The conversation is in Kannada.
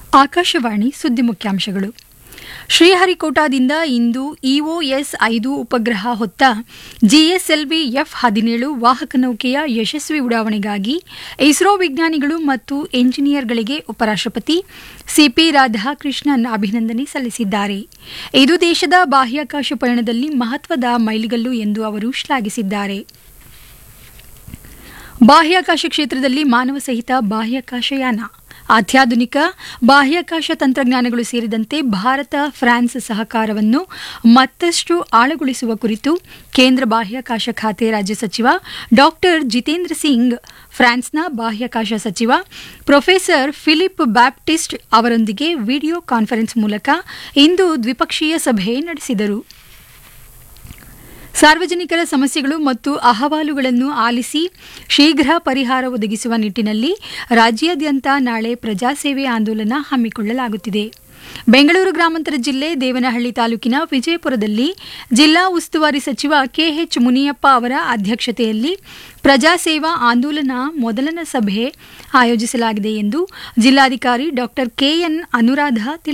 ಆಕಾಶವಾಣಿ ಸುದ್ದಿ ಮುಖ್ಯಾಂಶಗಳು ಶ್ರೀಹರಿಕೋಟಾದಿಂದ ಇಂದು ಇಒಎಸ್ ಐದು ಉಪಗ್ರಹ ಹೊತ್ತ ಜಿಎಸ್ಎಲ್ವಿ ಎಫ್ ಹದಿನೇಳು ವಾಹಕ ನೌಕೆಯ ಯಶಸ್ವಿ ಉಡಾವಣೆಗಾಗಿ ಇಸ್ರೋ ವಿಜ್ಞಾನಿಗಳು ಮತ್ತು ಎಂಜಿನಿಯರ್ಗಳಿಗೆ ಉಪರಾಷ್ಟಪತಿ ಸಿಪಿ ರಾಧಾಕೃಷ್ಣನ್ ಅಭಿನಂದನೆ ಸಲ್ಲಿಸಿದ್ದಾರೆ ಇದು ದೇಶದ ಬಾಹ್ಯಾಕಾಶ ಪಯಣದಲ್ಲಿ ಮಹತ್ವದ ಮೈಲಿಗಲ್ಲು ಎಂದು ಅವರು ಶ್ಲಾಘಿಸಿದ್ದಾರೆ ಬಾಹ್ಯಾಕಾಶ ಕ್ಷೇತ್ರದಲ್ಲಿ ಮಾನವ ಸಹಿತ ಬಾಹ್ಯಾಕಾಶಯಾನ ಅತ್ಯಾಧುನಿಕ ಬಾಹ್ಯಾಕಾಶ ತಂತ್ರಜ್ಞಾನಗಳು ಸೇರಿದಂತೆ ಭಾರತ ಫ್ರಾನ್ಸ್ ಸಹಕಾರವನ್ನು ಮತ್ತಷ್ಟು ಆಳಗೊಳಿಸುವ ಕುರಿತು ಕೇಂದ್ರ ಬಾಹ್ಯಾಕಾಶ ಖಾತೆ ರಾಜ್ಯ ಸಚಿವ ಡಾಕ್ಟರ್ ಜಿತೇಂದ್ರ ಸಿಂಗ್ ಫ್ರಾನ್ಸ್ನ ಬಾಹ್ಯಾಕಾಶ ಸಚಿವ ಪ್ರೊಫೆಸರ್ ಫಿಲಿಪ್ ಬ್ಯಾಪ್ಟಿಸ್ಟ್ ಅವರೊಂದಿಗೆ ವಿಡಿಯೋ ಕಾನ್ಫರೆನ್ಸ್ ಮೂಲಕ ಇಂದು ದ್ವಿಪಕ್ಷೀಯ ಸಭೆ ನಡೆಸಿದರು ಸಾರ್ವಜನಿಕರ ಸಮಸ್ಯೆಗಳು ಮತ್ತು ಅಹವಾಲುಗಳನ್ನು ಆಲಿಸಿ ಶೀಘ್ರ ಪರಿಹಾರ ಒದಗಿಸುವ ನಿಟ್ಟಿನಲ್ಲಿ ರಾಜ್ಯಾದ್ಯಂತ ನಾಳೆ ಪ್ರಜಾಸೇವೆ ಆಂದೋಲನ ಹಮ್ಮಿಕೊಳ್ಳಲಾಗುತ್ತಿದೆ ಬೆಂಗಳೂರು ಗ್ರಾಮಾಂತರ ಜಿಲ್ಲೆ ದೇವನಹಳ್ಳಿ ತಾಲೂಕಿನ ವಿಜಯಪುರದಲ್ಲಿ ಜಿಲ್ಲಾ ಉಸ್ತುವಾರಿ ಸಚಿವ ಕೆಎಚ್ ಮುನಿಯಪ್ಪ ಅವರ ಅಧ್ಯಕ್ಷತೆಯಲ್ಲಿ ಪ್ರಜಾಸೇವಾ ಆಂದೋಲನ ಮೊದಲನ ಸಭೆ ಆಯೋಜಿಸಲಾಗಿದೆ ಎಂದು ಜಿಲ್ಲಾಧಿಕಾರಿ ಡಾ ಕೆಎನ್ ಅನುರಾಧ